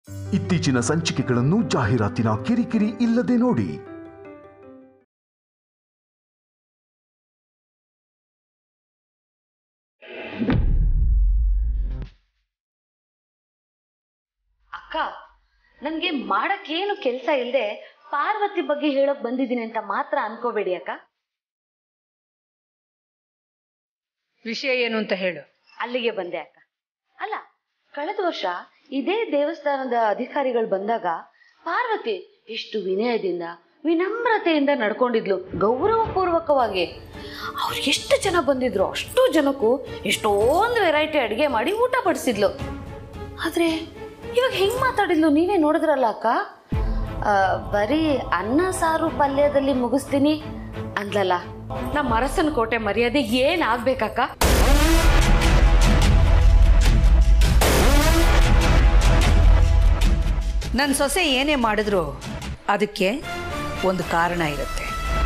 ಇತ್ತೀಚಿನ ಸಂಚಿಕೆಗಳನ್ನು ಜಾಹೀರಾತಿನ ಕಿರಿಕಿರಿ ಇಲ್ಲದೆ ನೋಡಿ ಅಕ್ಕ ನನ್ಗೆ ಮಾಡಕ್ಕೇನು ಕೆಲಸ ಇಲ್ಲದೆ ಪಾರ್ವತಿ ಬಗ್ಗೆ ಹೇಳಕ್ ಬಂದಿದ್ದೀನಿ ಅಂತ ಮಾತ್ರ ಅನ್ಕೋಬೇಡಿ ಅಕ್ಕ ವಿಷಯ ಏನು ಅಂತ ಹೇಳು ಅಲ್ಲಿಗೆ ಬಂದೆ ಅಕ್ಕ ಅಲ್ಲ ಕಳೆದ ವರ್ಷ ಇದೇ ದೇವಸ್ಥಾನದ ಅಧಿಕಾರಿಗಳು ಬಂದಾಗ ಪಾರ್ವತಿ ಎಷ್ಟು ವಿನಯದಿಂದ ವಿನಮ್ರತೆಯಿಂದ ನಡ್ಕೊಂಡಿದ್ಲು ಗೌರವಪೂರ್ವಕವಾಗಿ ಅವ್ರು ಎಷ್ಟು ಜನ ಬಂದಿದ್ರು ಅಷ್ಟು ಜನಕ್ಕೂ ಎಷ್ಟೊಂದು ವೆರೈಟಿ ಅಡುಗೆ ಮಾಡಿ ಊಟ ಬಡಿಸಿದ್ಲು ಆದ್ರೆ ಇವಾಗ ಹೆಂಗ್ ಮಾತಾಡಿದ್ಲು ನೀವೇ ನೋಡಿದ್ರಲ್ಲ ಅಕ್ಕ ಆ, ಬರೀ ಅನ್ನ ಸಾರು ಪಲ್ಯದಲ್ಲಿ ಮುಗಿಸ್ತೀನಿ ಅಂದ್ಲಲ್ಲ ನಮ್ಮ ಅರಸನ ಕೋಟೆ ಮರ್ಯಾದೆ ಏನ್ ಆಗ್ಬೇಕಕ್ಕ ನನ್ನ ಸೊಸೆ ಏನೇ ಮಾಡಿದ್ರು ಅದಕ್ಕೆ ಒಂದು ಕಾರಣ ಇರುತ್ತೆ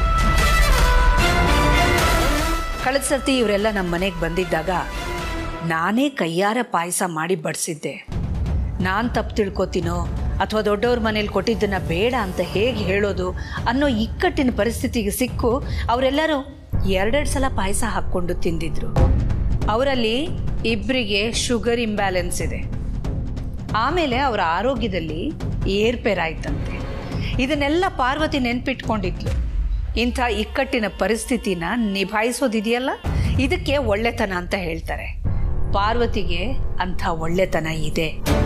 ಕಳೆದ ಸರ್ತಿ ಇವರೆಲ್ಲ ನಮ್ಮ ಮನೆಗೆ ಬಂದಿದ್ದಾಗ ನಾನೇ ಕೈಯಾರ ಪಾಯಸ ಮಾಡಿ ಬಡಿಸಿದ್ದೆ ನಾನು ತಪ್ಪು ತಿಳ್ಕೊತೀನೋ ಅಥವಾ ದೊಡ್ಡವ್ರ ಮನೇಲಿ ಕೊಟ್ಟಿದ್ದನ್ನ ಬೇಡ ಅಂತ ಹೇಗೆ ಹೇಳೋದು ಅನ್ನೋ ಇಕ್ಕಟ್ಟಿನ ಪರಿಸ್ಥಿತಿಗೆ ಸಿಕ್ಕು ಅವರೆಲ್ಲರೂ ಎರಡೆರಡು ಸಲ ಪಾಯಸ ಹಾಕ್ಕೊಂಡು ತಿಂದಿದ್ರು ಅವರಲ್ಲಿ ಇಬ್ಬರಿಗೆ ಶುಗರ್ ಇಂಬ್ಯಾಲೆನ್ಸ್ ಇದೆ ಆಮೇಲೆ ಅವರ ಆರೋಗ್ಯದಲ್ಲಿ ಏರ್ಪೇರಾಯ್ತಂತೆ ಇದನ್ನೆಲ್ಲ ಪಾರ್ವತಿ ನೆನ್ಪಿಟ್ಕೊಂಡಿದ್ಲು ಇಂಥ ಇಕ್ಕಟ್ಟಿನ ಪರಿಸ್ಥಿತಿನ ನಿಭಾಯಿಸೋದಿದೆಯಲ್ಲ ಇದಕ್ಕೆ ಒಳ್ಳೆತನ ಅಂತ ಹೇಳ್ತಾರೆ ಪಾರ್ವತಿಗೆ ಅಂಥ ಒಳ್ಳೆತನ ಇದೆ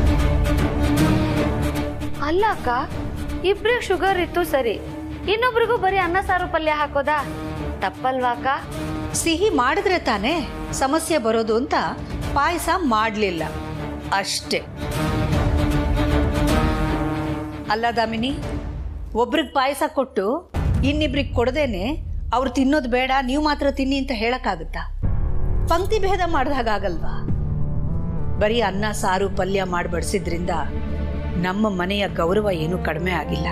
ಅಲ್ಲ ಅಕ್ಕ ಇಬ್ರಿಗೆ ಶುಗರ್ ಇತ್ತು ಸರಿ ಇನ್ನೊಬ್ರಿಗೂ ಬರೀ ಅನ್ನ ಸಾರು ಪಲ್ಯ ಹಾಕೋದಾ ತಪ್ಪಲ್ವಾ ಅಕ್ಕ ಸಿಹಿ ಮಾಡಿದ್ರೆ ತಾನೇ ಸಮಸ್ಯೆ ಬರೋದು ಅಂತ ಪಾಯಸ ಮಾಡಲಿಲ್ಲ ಅಷ್ಟೇ ಅಲ್ಲ ದಾಮಿನಿ ಒಬ್ರಿಗೆ ಪಾಯಸ ಕೊಟ್ಟು ಇನ್ನಿಬ್ರಿಗೆ ಕೊಡದೇನೆ ಅವ್ರು ತಿನ್ನೋದು ಬೇಡ ನೀವು ಮಾತ್ರ ತಿನ್ನಿ ಅಂತ ಹೇಳಕ್ಕಾಗುತ್ತಾ ಪಂಕ್ತಿ ಭೇದ ಮಾಡಿದಾಗಲ್ವಾ ಬರೀ ಅನ್ನ ಸಾರು ಪಲ್ಯ ಮಾಡಿ ಬಡಿಸಿದ್ರಿಂದ ನಮ್ಮ ಮನೆಯ ಗೌರವ ಏನೂ ಕಡಿಮೆ ಆಗಿಲ್ಲ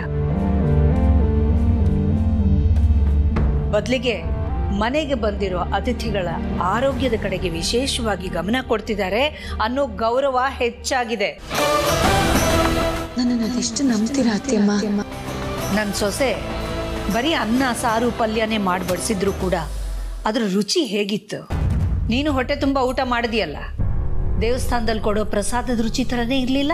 ಬದಲಿಗೆ ಮನೆಗೆ ಬಂದಿರೋ ಅತಿಥಿಗಳ ಆರೋಗ್ಯದ ಕಡೆಗೆ ವಿಶೇಷವಾಗಿ ಗಮನ ಕೊಡ್ತಿದ್ದಾರೆ ಅನ್ನೋ ಗೌರವ ಹೆಚ್ಚಾಗಿದೆ ನನ್ನನ್ನು ಅದೆಷ್ಟು ನಂಬ್ತೀರಾ ಅತ್ತೆಯಮ್ಮ ನನ್ನ ಸೊಸೆ ಬರೀ ಅನ್ನ ಸಾರು ಪಲ್ಯನೇ ಮಾಡಿ ಬಡಿಸಿದ್ರು ಕೂಡ ಅದ್ರ ರುಚಿ ಹೇಗಿತ್ತು ನೀನು ಹೊಟ್ಟೆ ತುಂಬ ಊಟ ಮಾಡಿದೆಯಲ್ಲ ದೇವಸ್ಥಾನದಲ್ಲಿ ಕೊಡೋ ಪ್ರಸಾದದ ರುಚಿ ಥರನೇ ಇರಲಿಲ್ಲ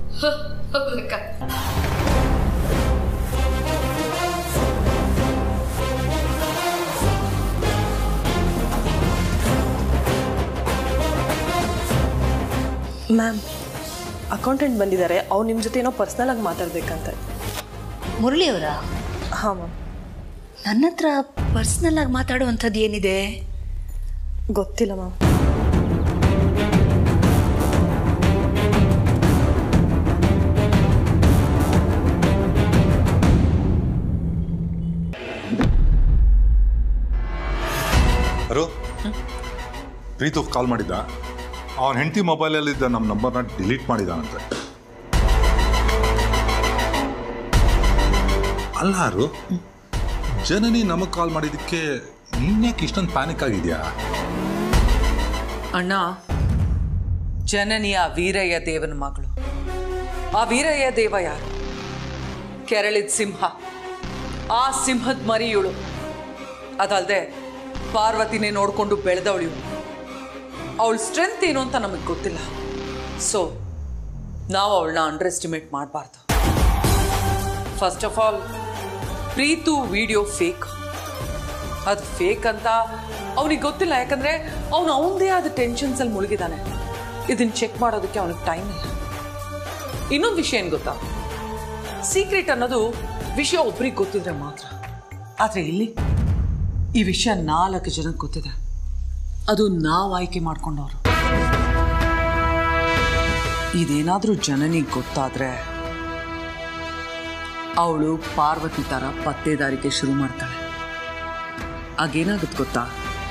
ಮ್ಯಾಮ್ ಅಕೌಂಟೆಂಟ್ ಬಂದಿದ್ದಾರೆ ಅವ್ರು ನಿಮ್ಮ ಜೊತೆ ಏನೋ ಪರ್ಸ್ನಲ್ ಆಗಿ ಮಾತಾಡ್ಬೇಕಂತ ಮುರಳಿಯವರ ಹಾಂ ಮ್ಯಾಮ್ ನನ್ನ ಹತ್ರ ಪರ್ಸ್ನಲ್ ಆಗಿ ಮಾತಾಡುವಂಥದ್ದು ಏನಿದೆ ಗೊತ್ತಿಲ್ಲ ಮ್ಯಾಮ್ ಹಲೋ ಪ್ರೀತು ಕಾಲ್ ಮಾಡಿದ್ದ ಅವನ ಹೆಂಡತಿ ಮೊಬೈಲಲ್ಲಿದ್ದ ನಮ್ಮ ನಂಬರ್ನ ಡಿಲೀಟ್ ಮಾಡಿದಾನಂತೆ ಅಲ್ಲ ಯಾರು ಜನನಿ ನಮಗೆ ಕಾಲ್ ಮಾಡಿದ್ದಕ್ಕೆ ನೀನ್ಯಾಕೆ ಇಷ್ಟೊಂದು ಪ್ಯಾನಿಕ್ ಆಗಿದೆಯಾ ಅಣ್ಣ ಜನನಿಯ ವೀರಯ್ಯ ದೇವನ ಮಗಳು ಆ ವೀರಯ್ಯ ದೇವ ಯಾರು ಕೆರಳಿದ ಸಿಂಹ ಆ ಸಿಂಹದ ಮರಿ ಇವಳು ಅದಲ್ಲದೆ ಪಾರ್ವತಿನೇ ನೋಡಿಕೊಂಡು ಬೆಳೆದವಳು ಇವಳು ಅವಳ ಸ್ಟ್ರೆಂತ್ ಏನು ಅಂತ ನಮಗೆ ಗೊತ್ತಿಲ್ಲ ಸೊ ನಾವು ಅವಳನ್ನ ಅಂಡರ್ ಎಸ್ಟಿಮೇಟ್ ಮಾಡಬಾರ್ದು first of all Preethu video fake ಅದು ಫೇಕ್ ಅಂತ ಅವನಿಗೆ ಗೊತ್ತಿಲ್ಲ ಯಾಕಂದ್ರೆ ಅವನು ಅವನದೇ ಆದ ಟೆನ್ಷನ್ಸ್ ಅಲ್ಲಿ ಮುಳುಗಿದಾನೆ ಇದನ್ನ ಚೆಕ್ ಮಾಡೋದಕ್ಕೆ ಅವನಿಗೆ ಟೈಮ್ ಇಲ್ಲ ಇನ್ನೊಂದು ವಿಷಯ ಏನು ಗೊತ್ತಾ ಸೀಕ್ರೆಟ್ ಅನ್ನೋದು ವಿಷಯ ಒಬ್ರಿಗೆ ಗೊತ್ತಿದ್ರೆ ಮಾತ್ರ ಆದ್ರೆ ಇಲ್ಲಿ ಈ ವಿಷಯ ನಾಲ್ಕು ಜನಕ್ಕೆ ಗೊತ್ತಿದೆ ಅದು ನಾವು ಆಯ್ಕೆ ಮಾಡ್ಕೊಂಡವರು ಇದೇನಾದ್ರೂ ಜನನಿಗೆ ಗೊತ್ತಾದ್ರೆ ಅವಳು ಪಾರ್ವತಿ ತರ ಪತ್ತೇದಾರಿಕೆ ಶುರು ಮಾಡ್ತಾಳೆ ಆಗೇನಾಗುತ್ತೆ ಗೊತ್ತಾ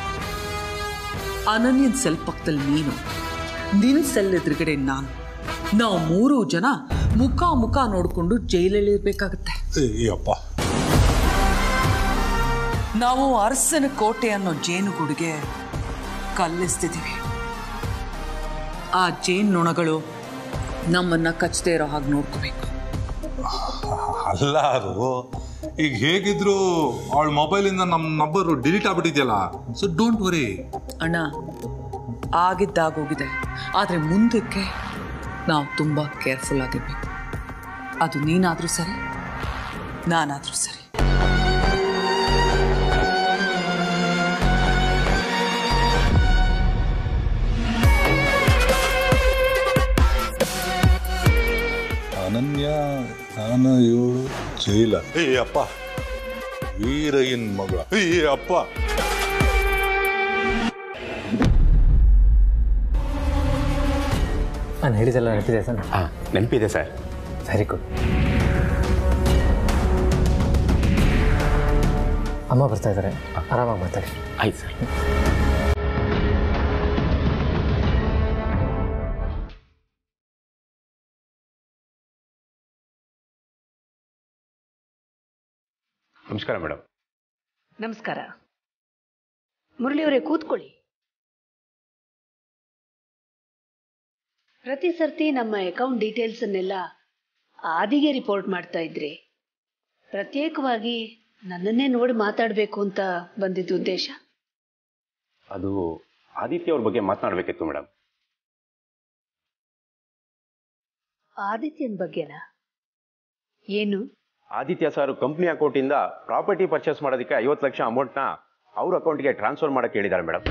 ಅನನ್ಯನ್ ಸೆಲ್ ಪಕ್ಕದಲ್ಲಿ ನೀನು ನಿನ್ ಸೆಲ್ ಎದುರುಗಡೆ ನಾನು ನಾವು ಮೂರು ಜನ ಮುಖ ಮುಖ ನೋಡ್ಕೊಂಡು ಜೈಲಲ್ಲಿ ಇರ್ಬೇಕಾಗತ್ತೆ ಅಯ್ಯಪ್ಪ ನಾವು ಅರಸನ ಕೋಟೆ ಅನ್ನೋ ಜೇನುಗೂಡಿಗೆ ಕಲ್ಲಿಸ್ತಿದ್ದೀವಿ ಆ ಜೇನು ನೊಣಗಳು ನಮ್ಮನ್ನ ಕಚ್ಚದೇ ಇರೋ ಹಾಗೆ ನೋಡ್ಕೋಬೇಕು ಅಲ್ಲ ಅದು ಈಗ ಹೇಗಿದ್ರು ಅವಳ ಮೊಬೈಲಿಂದ ನಮ್ಮ ನಂಬರು ಡಿಲೀಟ್ ಆಗ್ಬಿಟ್ಟಿದೆಯಲ್ಲ ಸೊ ಡೋಂಟ್ ವರಿ ಅಣ್ಣ ಆಗಿದ್ದಾಗೋಗಿದೆ ಆದರೆ ಮುಂದಕ್ಕೆ ನಾವು ತುಂಬ ಕೇರ್ಫುಲ್ ಆಗಿರ್ಬೇಕು ಅದು ನೀನಾದರೂ ಸರಿ ನಾನಾದರೂ ಸರಿ ಅನನ್ಯ ನಾನು ಇವಳು ಜೈಲ ಏ ಅಪ್ಪ ವೀರಯ್ಯನ್ ಮಗಳ ಏ ಅಪ್ಪ ನಾನು ಹೇಳಿದೆಲ್ಲ ನೆನಪಿದೆ ಸರ್ ಹಾಂ ನೆನಪಿದೆ ಸರ್ ವೆರಿ ಗುಡ್ ಅಮ್ಮ ಬರ್ತಾ ಇದ್ದಾರೆ ಆರಾಮಾಗಿ ಮಾತಾಡಿ ಆಯ್ತು ಸರ್ ನಮಸ್ಕಾರ ಮೇಡಮ್ ನಮಸ್ಕಾರ ಮುರಳಿಯವರೇ ಕೂತ್ಕೊಳ್ಳಿ ಪ್ರತಿ ಸರ್ತಿ ನಮ್ಮ ಅಕೌಂಟ್ ಡೀಟೇಲ್ಸನ್ನೆಲ್ಲ ಆದಿಗೆ ರಿಪೋರ್ಟ್ ಮಾಡ್ತಾ ಇದ್ರಿ ಪ್ರತ್ಯೇಕವಾಗಿ ನನ್ನನ್ನೇ ನೋಡಿ ಮಾತಾಡಬೇಕು ಅಂತ ಬಂದಿದ್ದು ಉದ್ದೇಶ ಅದು ಆದಿತ್ಯ ಅವ್ರ ಬಗ್ಗೆ ಮಾತನಾಡಬೇಕಿತ್ತು ಮೇಡಮ್ ಆದಿತ್ಯನ ಬಗ್ಗೆನಾ ಏನು ಆದಿತ್ಯ ಸರ್ ಕಂಪ್ನಿ ಅಕೌಂಟಿಂದ ಪ್ರಾಪರ್ಟಿ ಪರ್ಚೇಸ್ ಮಾಡೋದಕ್ಕೆ ಐವತ್ತು ಲಕ್ಷ ಅಮೌಂಟ್ನ ಅವ್ರ ಅಕೌಂಟ್ಗೆ ಟ್ರಾನ್ಸ್ಫರ್ ಮಾಡಕ್ಕೆ ಹೇಳಿದ್ದಾರೆ ಮೇಡಮ್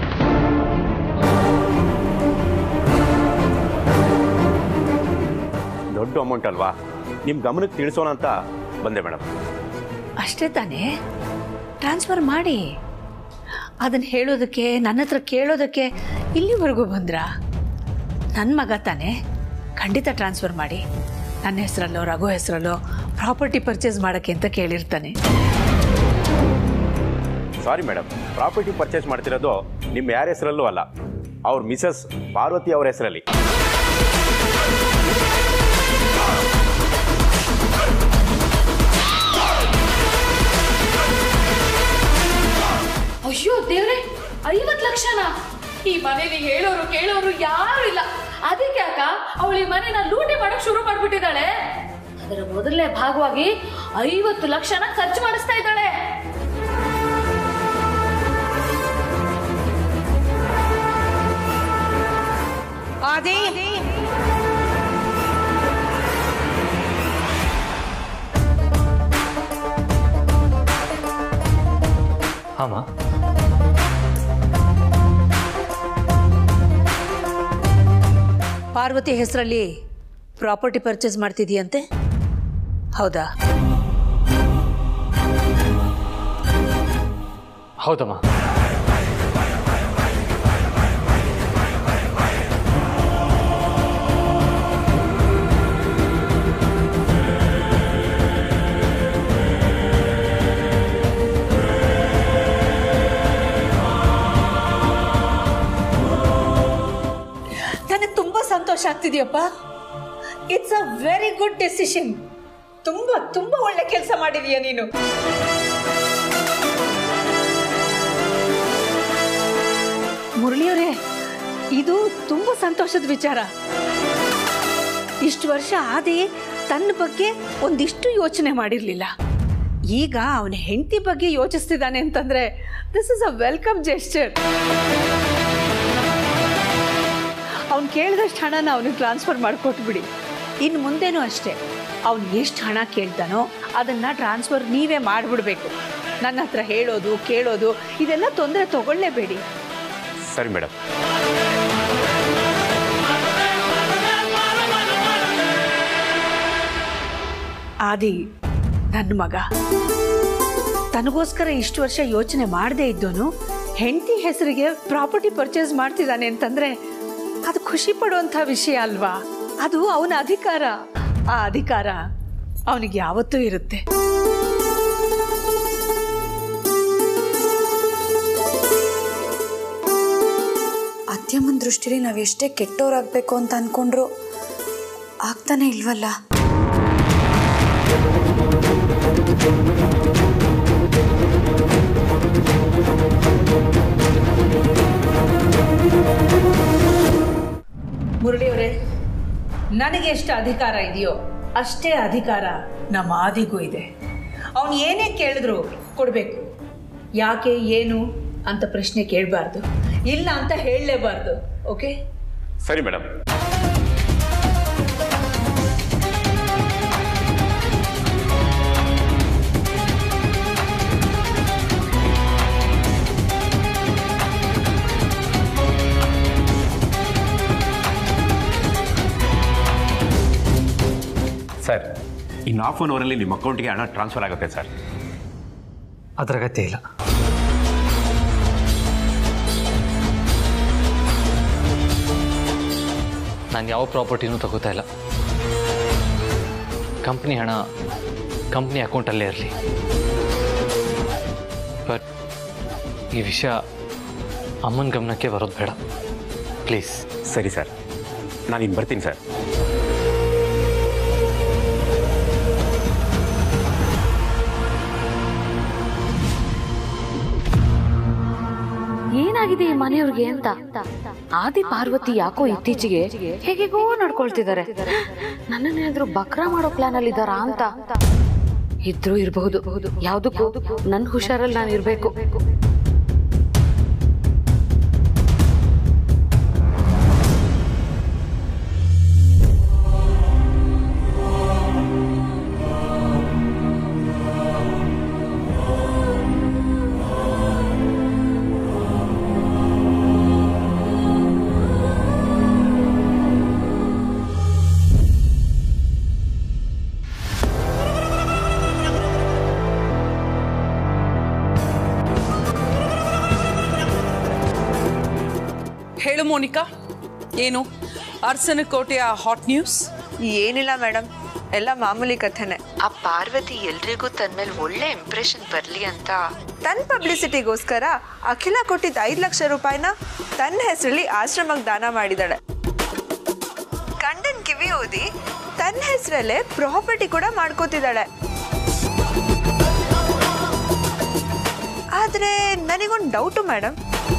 ದೊಡ್ಡ ಅಮೌಂಟ್ ಅಲ್ವಾ ನಿಮ್ಮ ಗಮನಕ್ಕೆ ತಿಳಿಸೋಣ ಅಂತ ಬಂದೆ ಮೇಡಮ್ ಅಷ್ಟೇ ತಾನೇ ಟ್ರಾನ್ಸ್ಫರ್ ಮಾಡಿ ಅದನ್ನ ಹೇಳೋದಕ್ಕೆ ನನ್ನ ಹತ್ರ ಕೇಳೋದಕ್ಕೆ ಇಲ್ಲಿವರೆಗೂ ಬಂದ್ರಾ ನನ್ನ ಮಗ ತಾನೇ ಖಂಡಿತ ಟ್ರಾನ್ಸ್ಫರ್ ಮಾಡಿ ನನ್ನ ಹೆಸರಲ್ಲೋ ರಘು ಹೆಸರಲ್ಲೋ ಪ್ರಾಪರ್ಟಿ ಪರ್ಚೇಸ್ ಮಾಡೋಕ್ಕೆ ಅಂತ ಕೇಳಿರ್ತಾನೆ ಸಾರಿ ಮೇಡಮ್ ಪ್ರಾಪರ್ಟಿ ಪರ್ಚೇಸ್ ಮಾಡ್ತಿರೋದು ನಿಮ್ಮ ಯಾರ ಹೆಸರಲ್ಲೂ ಅಲ್ಲ ಅವ್ರ ಮಿಸಸ್ ಪಾರ್ವತಿ ಅವರ ಹೆಸರಲ್ಲಿ ಅಯ್ಯೋ ದೇವ್ರೆ ಐವತ್ ಲಕ್ಷನಾ ಈ ಮನೇಲಿ ಹೇಳೋರು ಕೇಳೋರು ಯಾರು ಇಲ್ಲ ಅದಕ್ಕೆ ಅಕ್ಕ ಅವಳು ಈ ಮನೆನ ಲೂಟಿ ಮಾಡಕ್ ಶುರು ಮಾಡ್ಬಿಟ್ಟಿದ್ದಾಳೆ ಅದರ ಮೊದಲನೇ ಭಾಗವಾಗಿ ಐವತ್ತು ಲಕ್ಷನ ಖರ್ಚು ಮಾಡಿಸ್ತಾ ಇದ್ದಾಳೆ ಆದಿ ಹಾಂ ಪಾರ್ವತಿ ಹೆಸರಲ್ಲಿ ಪ್ರಾಪರ್ಟಿ ಪರ್ಚೇಸ್ ಮಾಡ್ತಿದೀಯಂತೆ ಹೌದಾ ಹೌದಮ್ಮ ನನಗೆ ತುಂಬಾ ಸಂತೋಷ ಆಗ್ತಿದೆಯಪ್ಪ it's a very good decision ತುಂಬಾ ತುಂಬಾ ಒಳ್ಳೆ ಕೆಲಸ ಮಾಡಿದೀಯ ನೀನು ಮುರಳಿಯವರೇ ಇದು ತುಂಬಾ ಸಂತೋಷದ ವಿಚಾರ ಇಷ್ಟು ವರ್ಷ ಆದಿ ತನ್ನ ಬಗ್ಗೆ ಒಂದಿಷ್ಟು ಯೋಚನೆ ಮಾಡಿರ್ಲಿಲ್ಲ ಈಗ ಅವನ ಹೆಂಡತಿ ಬಗ್ಗೆ ಯೋಚಿಸ್ತಿದ್ದಾನೆ ಅಂತಂದ್ರೆ this is a welcome gesture ಅವ್ನು ಕೇಳಿದಷ್ಟು ಹಣನ ಅವನಿಗೆ ಟ್ರಾನ್ಸ್ಫರ್ ಮಾಡಿಕೊಟ್ಬಿಡಿ ಇನ್ನು ಮುಂದೆನೂ ಅಷ್ಟೇ ಅವ್ನು ಎಷ್ಟು ಹಣ ಕೇಳ್ತಾನೋ ಅದನ್ನು ಟ್ರಾನ್ಸ್ಫರ್ ನೀವೇ ಮಾಡಿಬಿಡ್ಬೇಕು ನನ್ನ ಹತ್ರ ಹೇಳೋದು ಕೇಳೋದು ಇದೆಲ್ಲ ತೊಂದರೆ ತಗೊಳ್ಳೇಬೇಡಿ ಸರಿ ಮೇಡಮ್ ಆದಿ ನನ್ನ ಮಗ ತನಗೋಸ್ಕರ ಇಷ್ಟು ವರ್ಷ ಯೋಚನೆ ಮಾಡದೇ ಇದ್ದೋನು ಹೆಂಡತಿ ಹೆಸರಿಗೆ ಪ್ರಾಪರ್ಟಿ ಪರ್ಚೇಸ್ ಮಾಡ್ತಿದ್ದಾನೆ ಅಂತಂದ್ರೆ ಅದು ಖುಷಿ ಪಡುವಂಥ ವಿಷಯ ಅಲ್ವಾ ಅದು ಅವನ ಅಧಿಕಾರ ಆ ಅಧಿಕಾರ ಅವನಿಗೆ ಯಾವತ್ತೂ ಇರುತ್ತೆ ಅತ್ಯಮ್ಮನ ದೃಷ್ಟಿಲಿ ನಾವು ಎಷ್ಟೇ ಕೆಟ್ಟೋರಾಗಬೇಕು ಅಂತ ಅನ್ಕೊಂಡ್ರು ಆಗ್ತಾನೆ ಇಲ್ವಲ್ಲ ಮುರಳಿಯವರೇ ನನಗೆ ಎಷ್ಟು ಅಧಿಕಾರ ಇದೆಯೋ ಅಷ್ಟೇ ಅಧಿಕಾರ ನಮ್ಮ ಆದಿಗೂ ಇದೆ ಅವನು ಏನೇ ಕೇಳಿದ್ರು ಕೊಡಬೇಕು ಯಾಕೆ ಏನು ಅಂತ ಪ್ರಶ್ನೆ ಕೇಳಬಾರ್ದು ಇಲ್ಲ ಅಂತ ಹೇಳಲೇಬಾರ್ದು ಓಕೆ ಸರಿ ಮೇಡಮ್ ಸರ್ ಇನ್ನು ಹಾಫ್ ಅನ್ ಅವರಲ್ಲಿ ನಿಮ್ಮ ಅಕೌಂಟ್ಗೆ ಹಣ ಟ್ರಾನ್ಸ್ಫರ್ ಆಗುತ್ತೆ ಸರ್ ಅದರ ಅಗತ್ಯ ಇಲ್ಲ ನಾನು ಯಾವ ಪ್ರಾಪರ್ಟಿನೂ ತಗೋತಾ ಇಲ್ಲ ಕಂಪ್ನಿ ಹಣ ಕಂಪ್ನಿ ಅಕೌಂಟಲ್ಲೇ ಇರಲಿ ಬಟ್ ಈ ವಿಷಯ ಅಮ್ಮನ ಗಮನಕ್ಕೆ ಬರೋದು ಬೇಡ ಪ್ಲೀಸ್ ಸರಿ ಸರ್ ನಾನು ಇನ್ನು ಬರ್ತೀನಿ ಸರ್ ಏನಾಗಿದೆ ಈ ಮನೆಯವ್ರಿಗೆ ಅಂತ ಆದಿ ಪಾರ್ವತಿ ಯಾಕೋ ಇತ್ತೀಚೆಗೆ ಹೇಗೆಗೋ ನಡ್ಕೊಳ್ತಿದ್ದಾರೆ ನನ್ನನ್ನೇನಾದ್ರೂ ಬಕ್ರಾ ಮಾಡೋ ಪ್ಲಾನ್ ಅಲ್ಲಿ ಇದ್ದಾರಾ ಅಂತ ಇದ್ರೂ ಇರಬಹುದು ಯಾವ್ದಕ್ಕೂ ನನ್ ಹುಷಾರಲ್ಲಿ ನಾನು ಇರ್ಬೇಕು ಹೇಳು ಮೋನಿಕಾ ಏನು ಅರ್ಸನ ಕೋಟೆಯ ಹಾಟ್ ನ್ಯೂಸ್ ಏನಿಲ್ಲ ಮೇಡಮ್ ಎಲ್ಲ ಮಾಮೂಲಿ ಕಥೆನೆ ಆ ಪಾರ್ವತಿ ಎಲ್ರಿಗೂ ತನ್ನ ಮೇಲೆ ಒಳ್ಳೆ ಇಂಪ್ರೆಷನ್ ಬರಲಿ ಅಂತ ತನ್ನ ಪಬ್ಲಿಸಿಟಿಗೋಸ್ಕರ ಅಖಿಲ ಕೊಟ್ಟಿದ್ದ ಐದು ಲಕ್ಷ ರೂಪಾಯಿನ ತನ್ನ ಹೆಸರಲ್ಲಿ ಆಶ್ರಮಕ್ಕೆ ದಾನ ಮಾಡಿದಾಳೆ ಗಂಡನ್ ಕಿವಿ ಓದಿ ತನ್ನ ಹೆಸರಲ್ಲೇ ಪ್ರಾಪರ್ಟಿ ಕೂಡ ಮಾಡ್ಕೋತಿದ್ದಾಳೆ ಆದ್ರೆ ನನಗೊಂದು ಡೌಟು ಮೇಡಮ್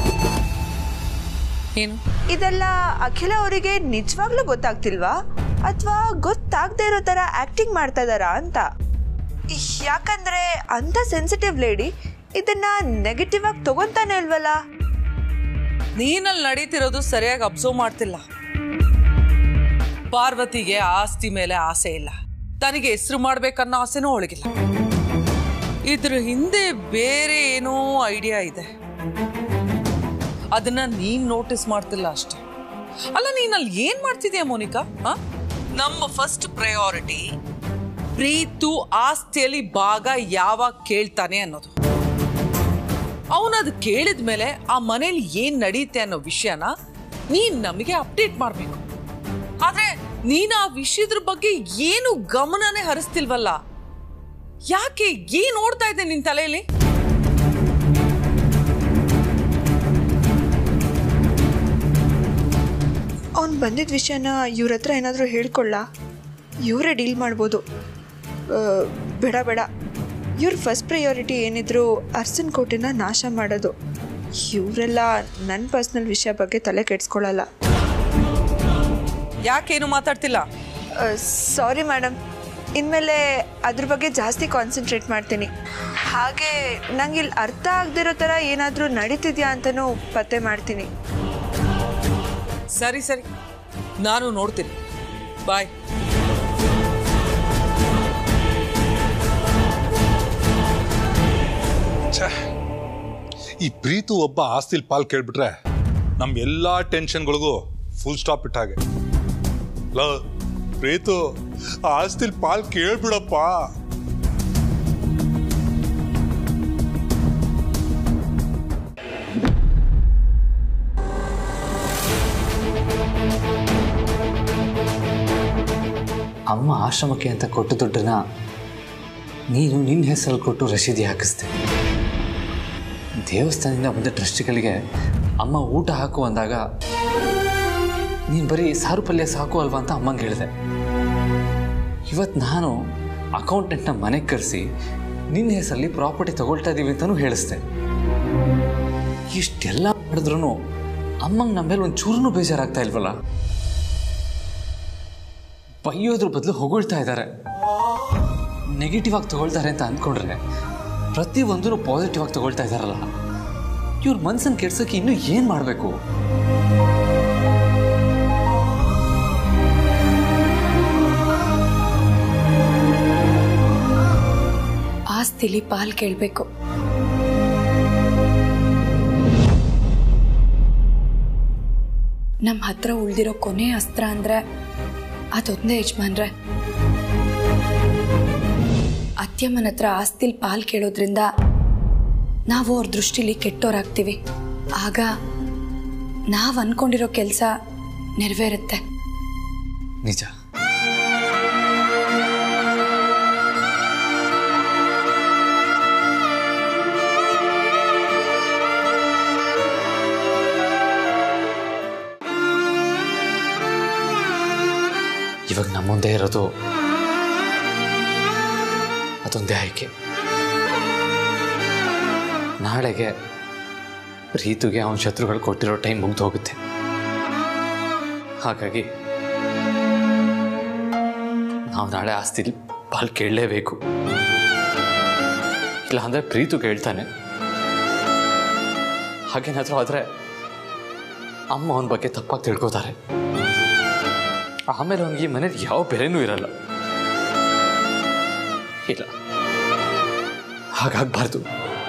ಏನು ಇದೆಲ್ಲ ಅಖಿಲ ಅವರಿಗೆ ನಿಜವಾಗ್ಲೂ ಗೊತ್ತಾಗ್ತಿಲ್ವಾ ಅಥವಾ ಗೊತ್ತಾಗದೇ ಇರೋ ಥರ ಆಕ್ಟಿಂಗ್ ಮಾಡ್ತಾ ಇದ್ದಾರಾ ಅಂತ ಯಾಕಂದ್ರೆ ಅಂತ ಸೆನ್ಸಿಟಿವ್ ಲೇಡಿ ಇದನ್ನ ನೆಗೆಟಿವ್ ಆಗಿ ತಗೊಂತಾನೆ ಇಲ್ವಲ್ಲ ನೀನಲ್ಲಿ ನಡೀತಿರೋದು ಸರಿಯಾಗಿ ಅಬ್ಸರ್ವ್ ಮಾಡ್ತಿಲ್ಲ ಪಾರ್ವತಿಗೆ ಆಸ್ತಿ ಮೇಲೆ ಆಸೆ ಇಲ್ಲ ತನಗೆ ಹೆಸರು ಮಾಡ್ಬೇಕನ್ನೋ ಆಸೆನೂ ಅವಳಿಗಿಲ್ಲ ಇದ್ರ ಹಿಂದೆ ಬೇರೆ ಏನೋ ಐಡಿಯಾ ಇದೆ ಅದನ್ನ ನೀನ್ ನೋಟಿಸ್ ಮಾಡ್ತಿಲ್ಲ ಅಷ್ಟೆ ಅಲ್ಲ ನೀನ್ ಅಲ್ಲಿ ಏನ್ ಮಾಡ್ತಿದ್ಯಾ ಮೋನಿಕಾ ಆ? ನಮ್ಮ ಫಸ್ಟ್ ಪ್ರಯಾರಿಟಿ ಪ್ರೀತು ಆಸ್ತಿಯಲ್ಲಿ ಭಾಗ ಯಾವಾಗ ಕೇಳ್ತಾನೆ ಅನ್ನೋದು ಅವನದು ಕೇಳಿದ ಮೇಲೆ ಆ ಮನೇಲಿ ಏನ್ ನಡೆಯುತ್ತೆ ಅನ್ನೋ ವಿಷಯನ ನೀನ್ ನಮಗೆ ಅಪ್ಡೇಟ್ ಮಾಡ್ಬೇಕು ಆದ್ರೆ ನೀನ್ ಆ ವಿಷಯದ್ರ ಬಗ್ಗೆ ಏನು ಗಮನನೇ ಹರಿಸ್ತಿಲ್ವಲ್ಲ ಯಾಕೆ ಏನ್ ಓಡ್ತಾ ಇದೆ ನಿನ್ ತಲೆಯಲ್ಲಿ ಅವ್ನು ಬಂದಿದ್ದ ವಿಷಯನ ಇವ್ರ ಹತ್ರ ಏನಾದರೂ ಹೇಳ್ಕೊಳ್ಳ ಇವರೇ ಡೀಲ್ ಮಾಡ್ಬೋದು ಆ, ಬೇಡ ಬೇಡ ಇವ್ರ ಫಸ್ಟ್ ಪ್ರಯಾರಿಟಿ ಏನಿದ್ರು ಅರ್ಸನ್ ಕೋಟೆನ ನಾಶ ಮಾಡೋದು ಇವರೆಲ್ಲ ನನ್ನ ಪರ್ಸ್ನಲ್ ವಿಷಯ ಬಗ್ಗೆ ತಲೆ ಕೆಡ್ಸ್ಕೊಳ್ಳಲ್ಲ ಯಾಕೇನು ಮಾತಾಡ್ತಿಲ್ಲ ಸಾರಿ ಮೇಡಮ್ ಇನ್ಮೇಲೆ ಅದ್ರ ಬಗ್ಗೆ ಜಾಸ್ತಿ ಕಾನ್ಸಂಟ್ರೇಟ್ ಮಾಡ್ತೀನಿ ಹಾಗೆ ನಂಗೆ ಇಲ್ಲಿ ಅರ್ಥ ಆಗದಿರೋ ಥರ ಏನಾದರೂ ನಡೀತಿದ್ಯಾ ಅಂತಲೂ ಪತ್ತೆ ಮಾಡ್ತೀನಿ ಸರಿ ಸರಿ ನಾನು ನೋಡ್ತೀನಿ ಬಾಯ್ ಛೇ ಈ ಪ್ರೀತು ಒಬ್ಬ ಆಸ್ತಿಲ್ ಪಾಲ್ ಕೇಳ್ಬಿಟ್ರೆ ನಮ್ ಎಲ್ಲಾ ಟೆನ್ಷನ್ಗಳಿಗೂ ಫುಲ್ ಸ್ಟಾಪ್ ಇಟ್ಟ ಹಾಗೆ ಲ ಪ್ರೀತು ಆ ಆಸ್ತಿಲ್ ಪಾಲ್ ಕೇಳ್ಬಿಡಪ್ಪ ಅಮ್ಮ ಆಶ್ರಮಕ್ಕೆ ಅಂತ ಕೊಟ್ಟು ದುಡ್ಡನ್ನ ನೀನು ನಿನ್ನ ಹೆಸರಲ್ಲಿ ಕೊಟ್ಟು ರಸೀದಿ ಹಾಕಿಸ್ದೆ ದೇವಸ್ಥಾನದಿಂದ ಬಂದ ಟ್ರಸ್ಟಿಗಳಿಗೆ ಅಮ್ಮ ಊಟ ಹಾಕು ಅಂದಾಗ ನೀನು ಬರೀ ಸಾರು ಪಲ್ಯ ಸಾಕು ಅಲ್ವಾ ಅಂತ ಅಮ್ಮಂಗೆ ಹೇಳಿದೆ ಇವತ್ತು ನಾನು ಅಕೌಂಟೆಂಟ್ನ ಮನೆಗೆ ಕರೆಸಿ ನಿನ್ನ ಹೆಸರಲ್ಲಿ ಪ್ರಾಪರ್ಟಿ ತಗೊಳ್ತಾ ಇದ್ದೀವಿ ಅಂತಲೂ ಹೇಳಿಸ್ದೆ ಇಷ್ಟೆಲ್ಲ ಮಾಡಿದ್ರು ಅಮ್ಮಂಗೆ ನಮ್ಮ ಮೇಲೆ ಒಂದು ಚೂರನ್ನೂ ಬೇಜಾರಾಗ್ತಾ ಇಲ್ವಲ್ಲ ಬೈಯೋದ್ರ ಬದಲು ಹೊಗಳ್ತಾ ಇದ್ದಾರೆ ನೆಗೆಟಿವ್ ಆಗಿ ತಗೊಳ್ತಾರೆ ಅಂತ ಅಂದ್ಕೊಂಡ್ರೆ ಪ್ರತಿ ಒಂದೂ ಪಾಸಿಟಿವ್ ಆಗಿ ತಗೊಳ್ತಾ ಇದ್ದಾರಲ್ಲ ಇವ್ರ ಮನ್ಸನ್ನು ಕೆಡ್ಸೋಕೆ ಇನ್ನೂ ಏನು ಮಾಡಬೇಕು ಆಸ್ತಿಲಿ ಪಾಲ್ ಕೇಳಬೇಕು ನಮ್ಮ ಹತ್ರ ಉಳ್ದಿರೋ ಕೊನೆ ಅಸ್ತ್ರ ಅಂದ್ರೆ ಅದೊಂದೇ ಯಜಮಾನ್ರೆ ಅತ್ಯಮ್ಮನ ಹತ್ರ ಆಸ್ತಿಲ್ ಪಾಲ್ ಕೇಳೋದ್ರಿಂದ ನಾವು ಅವ್ರ ದೃಷ್ಟಿಲಿ ಕೆಟ್ಟೋರಾಗ್ತೀವಿ ಆಗ ನಾವು ಅನ್ಕೊಂಡಿರೋ ಕೆಲಸ ನೆರವೇರುತ್ತೆ ನಿಜ ಇವಾಗ ನಮ್ಮ ಮುಂದೆ ಇರೋದು ಅದೊಂದೇ ಆಯ್ಕೆ ನಾಳೆಗೆ ರೀತುಗೆ ಅವನ ಶತ್ರುಗಳು ಕೊಟ್ಟಿರೋ ಟೈಮ್ ಮುಗ್ದು ಹೋಗುತ್ತೆ ಹಾಗಾಗಿ ನಾವು ನಾಳೆ ಆಸ್ತಿಲಿ ಪಾಲ್ ಕೇಳಲೇಬೇಕು ಇಲ್ಲ ಅಂದರೆ ಪ್ರೀತು ಕೇಳ್ತಾನೆ ಹಾಗೇನಾದರೂ ಆದರೆ ಅಮ್ಮ ಅವನ ಬಗ್ಗೆ ತಪ್ಪಾಗಿ ತಿಳ್ಕೊತಾರೆ ಆಮೇಲೆ ಅವನಿಗೆ ಈ ಮನೇಲಿ ಯಾವ ಬೆಲೆನೂ ಇರಲ್ಲ ಇಲ್ಲ ಹಾಗಾಗಬಾರ್ದು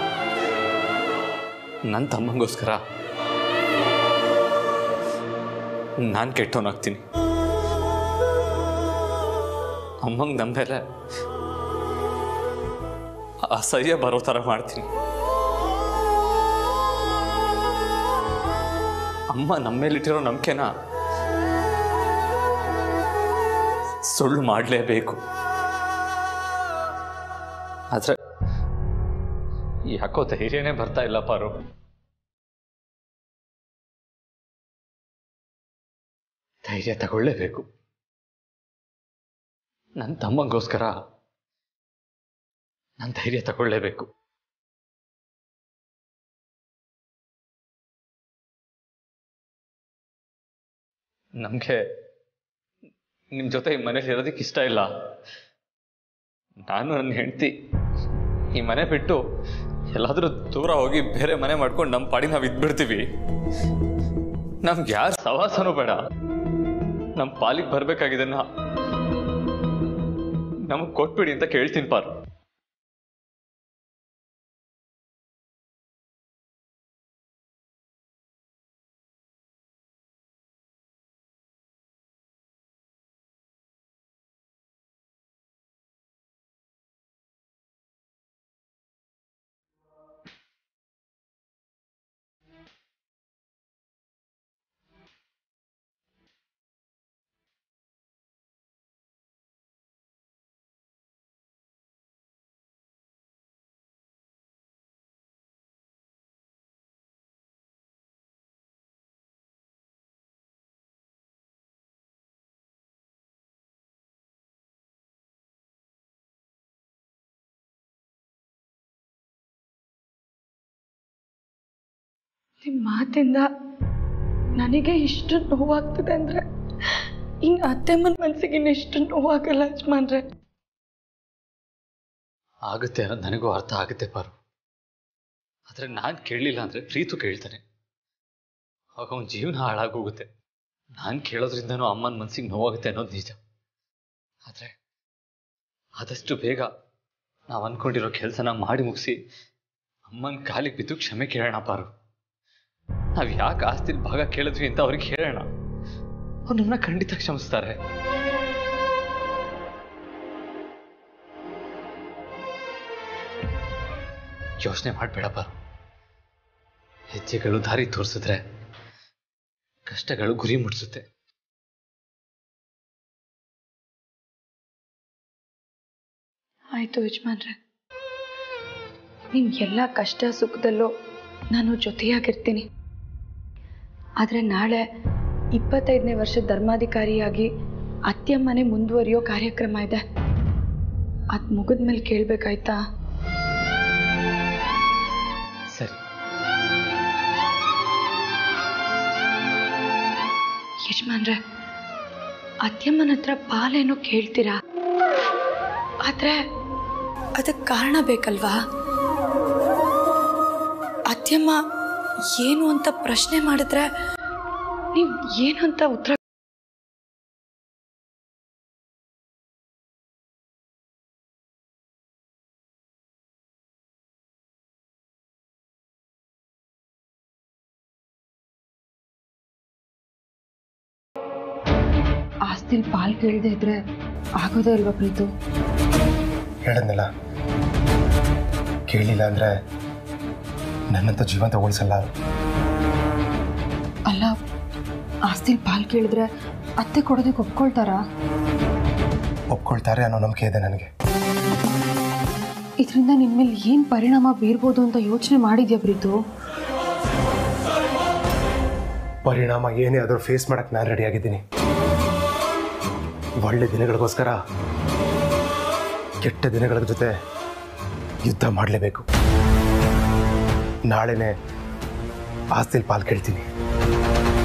ನನ್ನ ತಮ್ಮಂಗೋಸ್ಕರ ನಾನು ಕೆಟ್ಟವನಾಗ್ತೀನಿ ಅಮ್ಮಂಗೆ ನಮ್ಮ ಮೇಲೆ ಅಸಹ್ಯ ಬರೋ ಥರ ಮಾಡ್ತೀನಿ ಅಮ್ಮ ನಮ್ಮ ಮೇಲಿಟ್ಟಿರೋ ನಂಬಿಕೆನ ಸುಳ್ಳು ಮಾಡಲೇಬೇಕು ಆದರೆ ಯಾಕೋ ಧೈರ್ಯನೇ ಬರ್ತಾ ಇಲ್ಲ ಪಾರು ಧೈರ್ಯ ತಗೊಳ್ಳೇಬೇಕು ನನ್ನ ತಮ್ಮಂಗೋಸ್ಕರ ನಾನು ಧೈರ್ಯ ತಗೊಳ್ಳೇಬೇಕು ನಮಗೆ ನಿಮ್ಮ ಜೊತೆ ಈ ಮನೇಲಿ ಇರೋದಕ್ಕೆ ಇಷ್ಟ ಇಲ್ಲ ನಾನು ನನ್ನ ಹೆಂಡತಿ ಈ ಮನೆ ಬಿಟ್ಟು ಎಲ್ಲಾದರೂ ದೂರ ಹೋಗಿ ಬೇರೆ ಮನೆ ಮಾಡ್ಕೊಂಡು ನಮ್ಮ ಪಾಡಿ ನಾವು ಇದ್ಬಿಡ್ತೀವಿ ನಮ್ಗೆ ಯಾರು ಸವಾಸನೂ ಬೇಡ ನಮ್ಮ ಪಾಲಿಗೆ ಬರ್ಬೇಕಾಗಿದ್ದನ್ನ ನಮಗೆ ಕೊಟ್ಬಿಡಿ ಅಂತ ಕೇಳ್ತೀನಿ ಪಾರು ನಿಮ್ಮ ಮಾತಿಂದ ನನಗೆ ಇಷ್ಟು ನೋವಾಗ್ತದೆ ಅಂದರೆ ಇನ್ನು ಅತ್ತೆಮ್ಮನ ಮನಸ್ಸಿಗೆ ಇನ್ನೆಷ್ಟು ನೋವಾಗಲ್ಲ ಯಜಮಾನ್ರೆ ಆಗುತ್ತೆ ಅನ್ನೋದು ನನಗೂ ಅರ್ಥ ಆಗುತ್ತೆ ಪಾರು ಆದರೆ ನಾನು ಕೇಳಲಿಲ್ಲ ಅಂದರೆ ಪ್ರೀತು ಕೇಳ್ತಾನೆ ಆಗ ಅವನ ಜೀವನ ಹಾಳಾಗೋಗುತ್ತೆ ನಾನು ಕೇಳೋದ್ರಿಂದನೂ ಅಮ್ಮನ ಮನ್ಸಿಗೆ ನೋವಾಗುತ್ತೆ ಅನ್ನೋದು ನಿಜ ಆದರೆ ಆದಷ್ಟು ಬೇಗ ನಾವು ಅಂದ್ಕೊಂಡಿರೋ ಕೆಲಸನ ಮಾಡಿ ಮುಗಿಸಿ ಅಮ್ಮನ ಕಾಲಿಗೆ ಬಿದ್ದು ಕ್ಷಮೆ ಕೇಳೋಣ ಪಾರು ನಾವು ಯಾಕೆ ಆಸ್ತಿಲಿ ಭಾಗ ಕೇಳಿದ್ವಿ ಅಂತ ಅವ್ರಿಗೆ ಹೇಳೋಣ ಅವ್ರು ನಮ್ಮನ್ನ ಖಂಡಿತ ಕ್ಷಮಿಸ್ತಾರೆ ಯೋಚನೆ ಮಾಡಬೇಡ ಪಾರು ಹೆಜ್ಜೆಗಳು ದಾರಿ ತೋರಿಸಿದ್ರೆ ಕಷ್ಟಗಳು ಗುರಿ ಮುಟ್ಟಿಸುತ್ತೆ ಆಯಿತು ಯಜಮಾನ್ರೆ ನಿಮ್ಮ ಎಲ್ಲ ಕಷ್ಟ ಸುಖದಲ್ಲೂ ನಾನು ಜೊತೆಯಾಗಿರ್ತೀನಿ ಆದರೆ ನಾಳೆ ಇಪ್ಪತ್ತೈದನೇ ವರ್ಷದ ಧರ್ಮಾಧಿಕಾರಿಯಾಗಿ ಅತ್ಯಮ್ಮನೆ ಮುಂದುವರಿಯೋ ಕಾರ್ಯಕ್ರಮ ಇದೆ ಅದು ಮುಗಿದ್ಮೇಲೆ ಕೇಳಬೇಕಾಯ್ತಾ ಸರಿ ಯಜಮಾನ್ರೆ ಅತ್ಯಮ್ಮನ ಹತ್ರ ಪಾಲೇನೋ ಕೇಳ್ತೀರಾ ಆದ್ರೆ ಅದಕ್ಕೆ ಕಾರಣ ಬೇಕಲ್ವಾ ಅತ್ಯಮ್ಮ ಏನು ಅಂತ ಪ್ರಶ್ನೆ ಮಾಡಿದ್ರೆ ನೀವು ಏನು ಅಂತ ಉತ್ತರ ಆಸ್ತಿಲ್ ಪಾಲ್ ಕೇಳದೆ ಇದ್ರೆ ಆಗೋದೇ ಇಲ್ವಾ ಪ್ರೀತು ಹೇಳಿದ್ನಲ್ಲ ಕೇಳಿಲ್ಲ ಅಂದರೆ ನನ್ನಂತ ಜೀವಂತ ಉಳಿಸಲ್ಲ ಅಲ್ಲ ಆಸ್ತಿಲ್ ಪಾಲ್ ಕೇಳಿದ್ರೆ ಅತ್ತೆ ಕೊಡೋದಕ್ಕೆ ಒಪ್ಕೊಳ್ತಾರಾ ಒಪ್ಕೊಳ್ತಾರೆ ಅನ್ನೋ ನಂಬಿಕೆ ಇದೆ ನನಗೆ ಇದರಿಂದ ನಿನ್ ಮೇಲೆ ಏನ್ ಪರಿಣಾಮ ಬೀರ್ಬೋದು ಅಂತ ಯೋಚನೆ ಮಾಡಿದ್ಯಾ ಪ್ರೀತು ಪರಿಣಾಮ ಏನೇ ಆದರೂ ಫೇಸ್ ಮಾಡಕ್ಕೆ ನಾನು ರೆಡಿಯಾಗಿದ್ದೀನಿ ಒಳ್ಳೆ ದಿನಗಳಿಗೋಸ್ಕರ ಕೆಟ್ಟ ದಿನಗಳ ಜೊತೆ ಯುದ್ಧ ಮಾಡಲೇಬೇಕು ನಾಳೆನೇ ಆಸ್ತಿಲ್ ಪಾಲ್ ಕೇಳ್ತೀನಿ